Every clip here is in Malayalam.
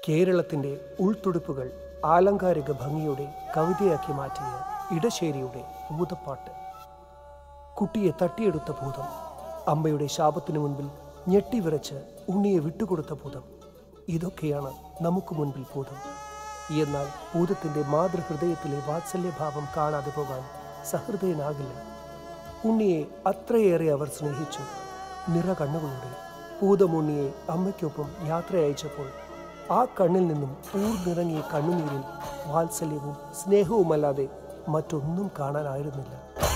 കേരളത്തിൻ്റെ ഉൾത്തുടുപ്പുകൾ ആലങ്കാരിക ഭംഗിയുടെ കവിതയാക്കി മാറ്റിയ ഇടശ്ശേരിയുടെ ഭൂതപ്പാട്ട് കുട്ടിയെ തട്ടിയെടുത്ത ഭൂതം അമ്മയുടെ ശാപത്തിനു മുൻപിൽ ഞെട്ടിവിറച്ച് ഉണ്ണിയെ വിട്ടുകൊടുത്ത ഭൂതം ഇതൊക്കെയാണ് നമുക്ക് മുൻപിൽ ഭൂതം എന്നാൽ ഭൂതത്തിന്റെ മാതൃഹൃദയത്തിലെ വാത്സല്യഭാവം കാണാതെ പോകാൻ സഹൃദയനാകില്ല ഉണ്ണിയെ അത്രയേറെ അവർ സ്നേഹിച്ചു നിറ കണ്ണുകളുടെ ഭൂതമുണ്ണിയെ അമ്മയ്ക്കൊപ്പം യാത്ര അയച്ചപ്പോൾ ആ കണ്ണിൽ നിന്നും ഊർന്നിറങ്ങിയ കണ്ണുനീരിൽ വാത്സല്യവും സ്നേഹവുമല്ലാതെ മറ്റൊന്നും കാണാനായിരുന്നില്ല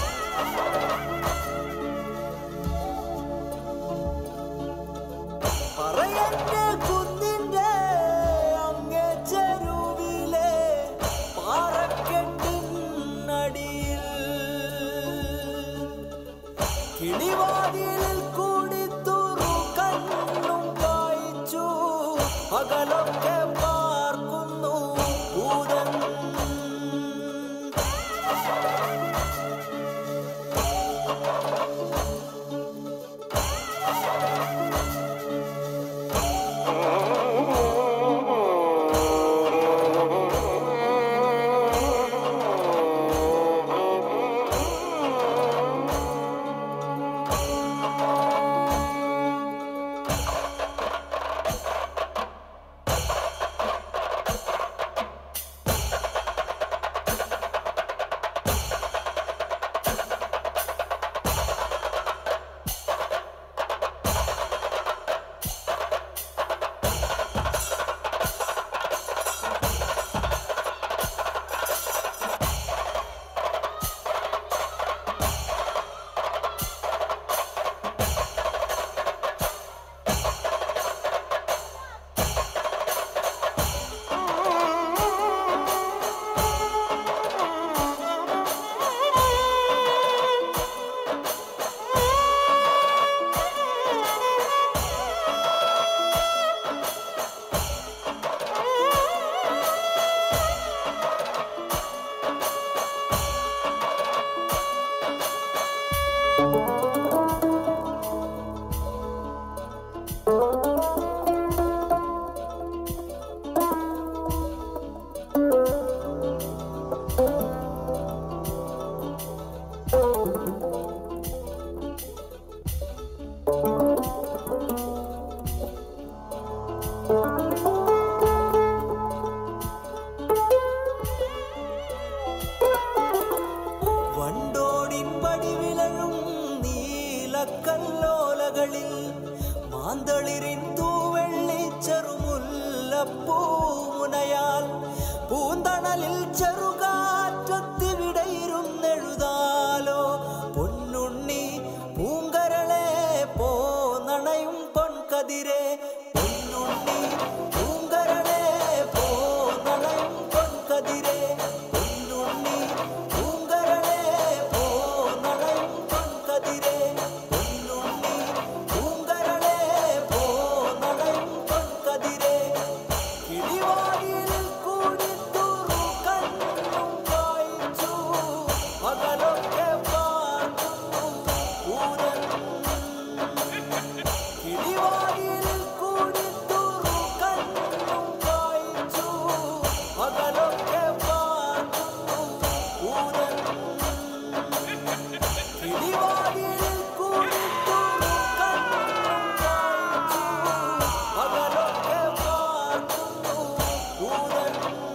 പറയന്റെ കുന്നിന്റെ അങ്ങേ ചെരുവിലെ പാറക്കെട്ടിനടിയിൽ കിളിവാതിലിൽ കൂടി തുറു കണ്ണും കായ്ച്ചു പകലൊക്കെ പാർക്കുന്നു ഭൂതൻ വണ്ടോടിൻ പടിവിലഴും നീലക്കല്ലോലകളിൽ മാന്തളിരിൻ തൂവെള്ളി ചെറുമുല്ലപ്പൂമുനയാൽ പൂന്തണലിൽ ചെറുകാറ്റത്തിവിടയിരുന്നെഴുതാലോ പൊന്നുണ്ണി പൂങ്കരളെ പോന്നണയും പൊൻകതിരെ പൊന്നുണ്ണി പൂങ്കരളെ പോന്നണയും പൊൻകതിരെ പൊന്നുണ്ണി പൂങ്കരളെ പോന്നണയും പൊൻകതിരെ പൊന്നുണ്ണി പൂങ്കരളെ പോന്നണയും പൊൻകതിരെ കിളിവാതിലിൽ കൂടി തുറു കണ്ണും കായ്ച്ചു പകലൊക്കെ പാർക്കുന്നു പൂരൻ കിളിവാതിലിൽ കൂടി തുറു കണ്ണും കായ്ച്ചു പകലൊക്കെ പാർക്കുന്നു പൂരൻ കിളിവാതിലിൽ കൂടി തുറു കണ്ണും കായ്ച്ചു പകലൊക്കെ പാർക്കുന്നു പൂരൻ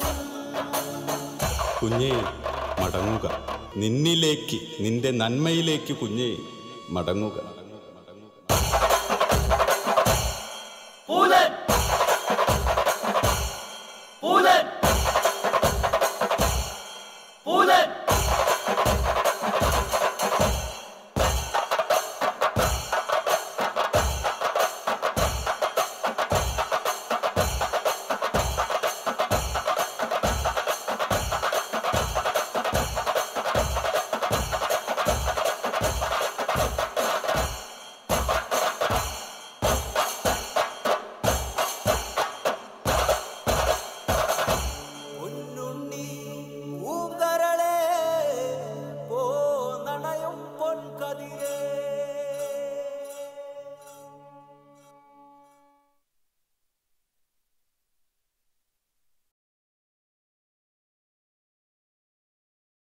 കുഞ്ഞേ മടങ്ങുക നിന്നിലേക്ക് നിന്റെ നന്മയിലേക്ക് കുഞ്ഞേ മടങ്ങുക